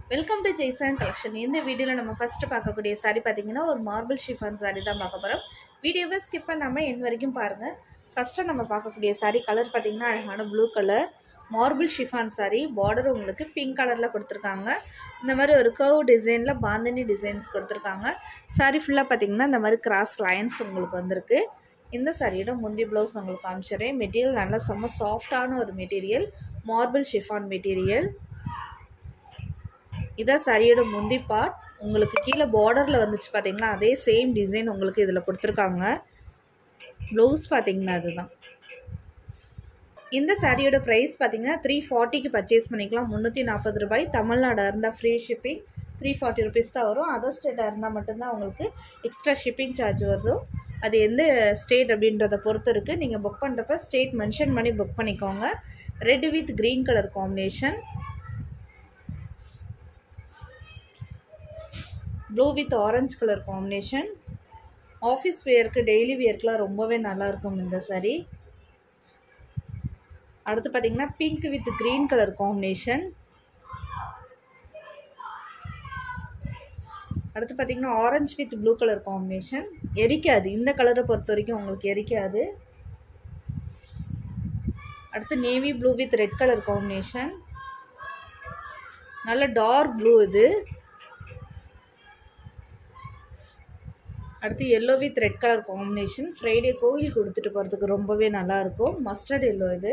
welcome to ஜெய்சான் collection இந்த வீடியோவில் நம்ம ஃபஸ்ட்டு பார்க்கக்கூடிய saree பார்த்தீங்கன்னா ஒரு மார்பிள் ஷிஃபான் saree தான் பார்க்க போகிறோம் வீடியோவை ஸ்கிப் பண்ணாமல் என் வரைக்கும் பாருங்கள் ஃபஸ்ட்டு நம்ம பார்க்கக்கூடிய saree கலர் பார்த்தீங்கன்னா அழகான blue colour marble chiffon saree border உங்களுக்கு பிங்க் கலரில் கொடுத்துருக்காங்க இந்த மாதிரி ஒரு கர்வ் டிசைனில் பாந்தனி டிசைன்ஸ் கொடுத்துருக்காங்க saree ஃபுல்லாக பார்த்தீங்கன்னா இந்த மாதிரி கிராஸ் லைன்ஸ் உங்களுக்கு வந்திருக்கு இந்த சாரியோட முந்தி ப்ளவுஸ் உங்களுக்கு காமிச்சிடுறேன் மெட்டீரியல் நல்லா செம்ம சாஃப்டான ஒரு மெட்டீரியல் மார்பிள் ஷிஃபான் மெட்டீரியல் இதான் சாரியோட முந்தி பார்ட் உங்களுக்கு கீழே பார்டரில் வந்துச்சு பார்த்தீங்களா அதே சேம் டிசைன் உங்களுக்கு இதில் கொடுத்துருக்காங்க ப்ளவுஸ் பார்த்தீங்கன்னா அதுதான் இந்த சாரியோட ப்ரைஸ் பார்த்தீங்கன்னா த்ரீ ஃபார்ட்டிக்கு பர்ச்சேஸ் பண்ணிக்கலாம் முந்நூற்றி நாற்பது ரூபாய் தமிழ்நாடாக இருந்தால் free shipping three forty rupees தான் வரும் அதர் ஸ்டேட்டாக இருந்தால் மட்டும்தான் உங்களுக்கு எக்ஸ்ட்ரா ஷிப்பிங் சார்ஜ் வரும் அது எந்த ஸ்டேட் அப்படின்றத பொறுத்து இருக்குது நீங்கள் புக் பண்ணுறப்ப ஸ்டேட் மென்ஷன் பண்ணி புக் பண்ணிக்கோங்க red with green colour combination blue with orange colour combination office வேருக்கு டெய்லி வேர்க்கெலாம் ரொம்பவே நல்லாயிருக்கும் இந்த சாரீ அடுத்து பார்த்தீங்கன்னா pink with green colour combination அடுத்து பார்த்தீங்கன்னா orange with blue colour combination எரிக்காது இந்த கலரை பொறுத்த வரைக்கும் உங்களுக்கு எரிக்காது அடுத்து navy blue with red colour combination நல்ல டார்க் ப்ளூ இது அடுத்து yellow with red colour combination Friday கோயில் கொடுத்துட்டு போகிறதுக்கு ரொம்பவே நல்லாயிருக்கும் மஸ்டர்ட் எல்லோ இது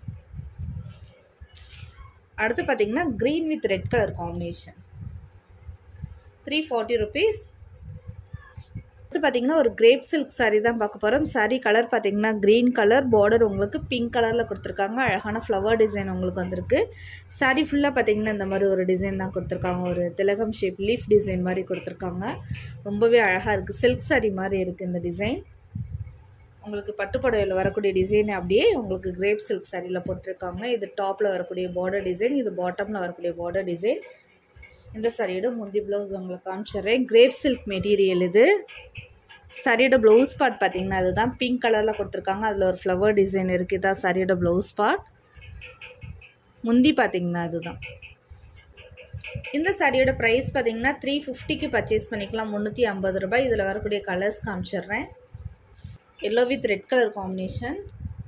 அடுத்து பார்த்தீங்கன்னா green with red colour combination three forty rupees அடுத்து பார்த்தீங்கன்னா ஒரு கிரேப் சில்க் சாரீ தான் பார்க்க போகிறோம் சாரீ கலர் பார்த்தீங்கன்னா க்ரீன் கலர் பார்டர் உங்களுக்கு பிங்க் கலரில் கொடுத்துருக்காங்க அழகான ஃப்ளவர் டிசைன் உங்களுக்கு வந்திருக்கு சாரீ ஃபுல்லாக பார்த்தீங்கன்னா இந்த மாதிரி ஒரு டிசைன் தான் கொடுத்துருக்காங்க ஒரு திலகம் ஷேப் லீஃப் டிசைன் மாதிரி கொடுத்துருக்காங்க ரொம்பவே அழகாக இருக்குது சில்க் சாரீ மாதிரி இருக்குது இந்த டிசைன் உங்களுக்கு பட்டுப்புடவையில் வரக்கூடிய டிசைன் அப்படியே உங்களுக்கு கிரேப் சில்க் சாரியில் போட்டிருக்காங்க இது டாப்பில் வரக்கூடிய பார்டர் டிசைன் இது பாட்டமில் வரக்கூடிய பார்டர் டிசைன் இந்த சாரியோட முந்தி ப்ளவுஸ் உங்களுக்கு காமிச்சிடுறேன் கிரேப் சில்க் மெட்டீரியல் இது சாரியோட ப்ளவுஸ் பார்ட் பார்த்தீங்கன்னா அதுதான் பிங்க் கலரில் கொடுத்துருக்காங்க அதில் ஒரு ஃப்ளவர் டிசைன் இருக்குது தான் சாரியோட ப்ளவுஸ் பார்ட் முந்தி பார்த்தீங்கன்னா அதுதான் இந்த சாரியோட ப்ரைஸ் பார்த்தீங்கன்னா த்ரீ ஃபிஃப்டிக்கு பர்ச்சேஸ் பண்ணிக்கலாம் முந்நூற்றி ஐம்பது ரூபாய் இதில் வரக்கூடிய கலர்ஸ் காமிச்சிடுறேன் yellow with red colour combination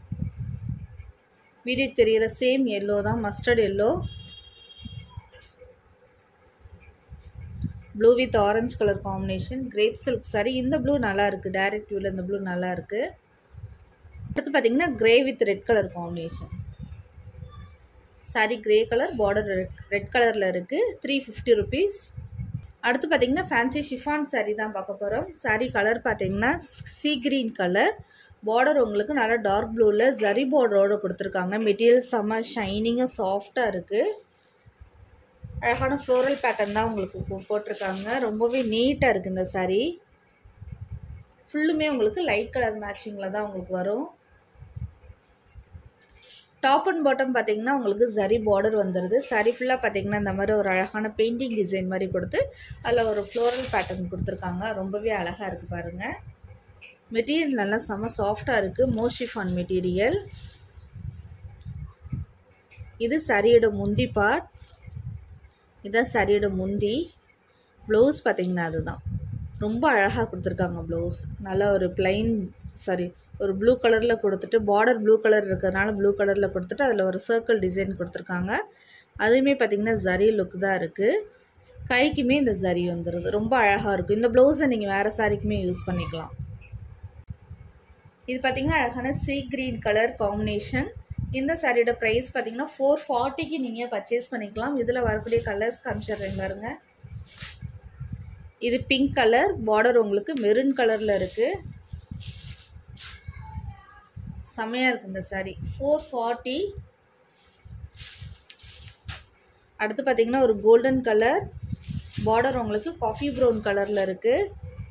video தெரிகிற சேம் எல்லோ தான் mustard yellow blue with orange colour combination crepe silk sari இந்த ப்ளூ நல்லா இருக்குது டைரக்ட் வியூவில் இந்த ப்ளூ நல்லா இருக்குது அடுத்து பார்த்தீங்கன்னா grey with red colour combination sari grey colour border red red கலரில் இருக்குது த்ரீ ஃபிஃப்டி ருபீஸ் அடுத்து பார்த்தீங்கன்னா ஃபேன்சி ஷிஃபான் சாரீ தான் பார்க்க போகிறோம் சாரீ கலர் பார்த்தீங்கன்னா சீ கிரீன் கலர் பார்டர் உங்களுக்கு நல்லா டார்க் ப்ளூவில் ஜரி பார்டரோடு கொடுத்துருக்காங்க மெட்டீரியல் செம்ம ஷைனிங்காக சாஃப்டாக இருக்குது அழகான ஃப்ளோரல் பேட்டர்ன் தான் உங்களுக்கு போட்டிருக்காங்க ரொம்பவே நீட்டாக இருக்குது இந்த சாரீ ஃபுல்லுமே உங்களுக்கு லைட் கலர் மேட்சிங்கில் தான் உங்களுக்கு வரும் டாப் அண்ட் பாட்டம் பார்த்தீங்கன்னா உங்களுக்கு சரி பார்டர் வந்துடுது சாரீ ஃபுல்லாக பார்த்தீங்கன்னா இந்த மாதிரி ஒரு அழகான பெயிண்டிங் டிசைன் மாதிரி கொடுத்து அதில் ஒரு ஃப்ளோரல் பேட்டர்ன் கொடுத்துருக்காங்க ரொம்பவே அழகாக இருக்குது பாருங்கள் மெட்டீரியல் நல்லா செம்ம சாஃப்டாக இருக்குது மோஷிஃபான் மெட்டீரியல் இது சரியோட முந்தி பார்ட் இதான் சரியோட முந்தி ப்ளவுஸ் பார்த்திங்கன்னா அதுதான் ரொம்ப அழகாக கொடுத்துருக்காங்க ப்ளவுஸ் நல்லா ஒரு பிளைன் சாரி ஒரு ப்ளூ கலரில் கொடுத்துட்டு பார்டர் ப்ளூ கலர் இருக்கிறதுனால ப்ளூ கலரில் கொடுத்துட்டு அதில் ஒரு சர்க்கிள் டிசைன் கொடுத்துருக்காங்க அதுவுமே பார்த்திங்கன்னா ஜரி லுக் தான் இருக்குது கைக்குமே இந்த ஜரி வந்துடுது ரொம்ப அழகாக இருக்கும் இந்த ப்ளவுஸை நீங்கள் வேறு சாரிக்குமே யூஸ் பண்ணிக்கலாம் இது பார்த்திங்கன்னா அழகான சீ க்ரீன் கலர் காம்பினேஷன் இந்த சாரியோட ப்ரைஸ் பார்த்தீங்கன்னா ஃபோர் ஃபார்ட்டிக்கு நீங்கள் பர்ச்சேஸ் பண்ணிக்கலாம் இதில் வரக்கூடிய கலர்ஸ் காமிச்சிடுறேன் பாருங்க இது பிங்க் கலர் பார்டர் உங்களுக்கு மெரூன் கலரில் இருக்குது செம்மையாக இருக்குது இந்த சாரீ ஃபோர் ஃபார்ட்டி அடுத்து பார்த்தீங்கன்னா ஒரு கோல்டன் கலர் பார்டர் உங்களுக்கு காஃபி ப்ரௌன் கலரில் இருக்குது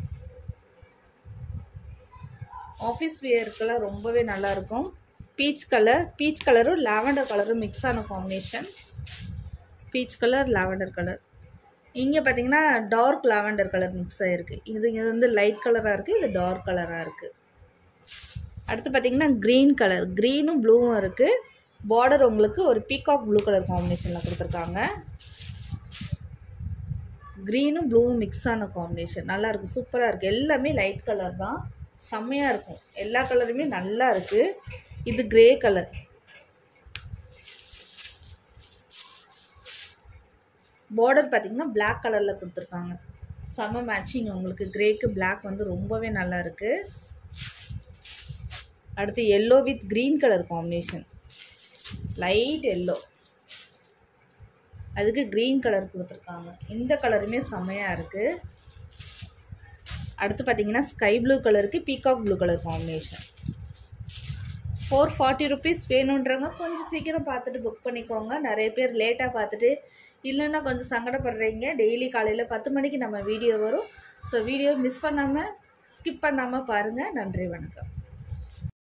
ஆஃபீஸ் வியருக்கெல்லாம் ரொம்பவே நல்லாயிருக்கும் பீச் கலர் பீச் கலரும் லாவெண்டர் கலரும் மிக்ஸ் ஆன combination peach colour lavender colour இங்கே பார்த்தீங்கன்னா டார்க் லாவெண்டர் கலர் மிக்ஸ் ஆகிருக்கு இது இது வந்து லைட் கலராக இருக்குது இது டார்க் கலராக இருக்குது அடுத்து பார்த்தீங்கன்னா க்ரீன் கலர் க்ரீனும் ப்ளூவும் இருக்குது பார்டர் உங்களுக்கு ஒரு பீகாக் ப்ளூ கலர் காம்பினேஷனில் கொடுத்துருக்காங்க க்ரீனும் ப்ளூவும் மிக்ஸ் ஆன காம்பினேஷன் நல்லா இருக்குது சூப்பராக இருக்குது எல்லாமே லைட் கலர் தான் செம்மையாக இருக்கும் எல்லா கலருமே நல்லா இருக்குது இது கிரே கலர் பார்டர் பார்த்தீங்கன்னா Black கலரில் கொடுத்துருக்காங்க செம மேட்சிங் உங்களுக்கு கிரேக்கு Black வந்து ரொம்பவே நல்லா இருக்குது அடுத்து yellow with green colour combination light yellow அதுக்கு க்ரீன் கலர் கொடுத்துருக்காங்க இந்த கலருமே செம்மையாக இருக்குது அடுத்து பார்த்தீங்கன்னா ஸ்கை ப்ளூ கலருக்கு peacock blue colour combination four forty rupees வேணுன்றவங்க கொஞ்சம் சீக்கிரம் பார்த்துட்டு புக் பண்ணிக்கோங்க நிறைய பேர் லேட்டாக பார்த்துட்டு இல்லைன்னா கொஞ்சம் சங்கடப்படுறீங்க டெய்லி காலையில் பத்து மணிக்கு நம்ம வீடியோ வரும் ஸோ வீடியோ மிஸ் பண்ணாமல் ஸ்கிப் பண்ணாமல் பாருங்கள் நன்றி வணக்கம்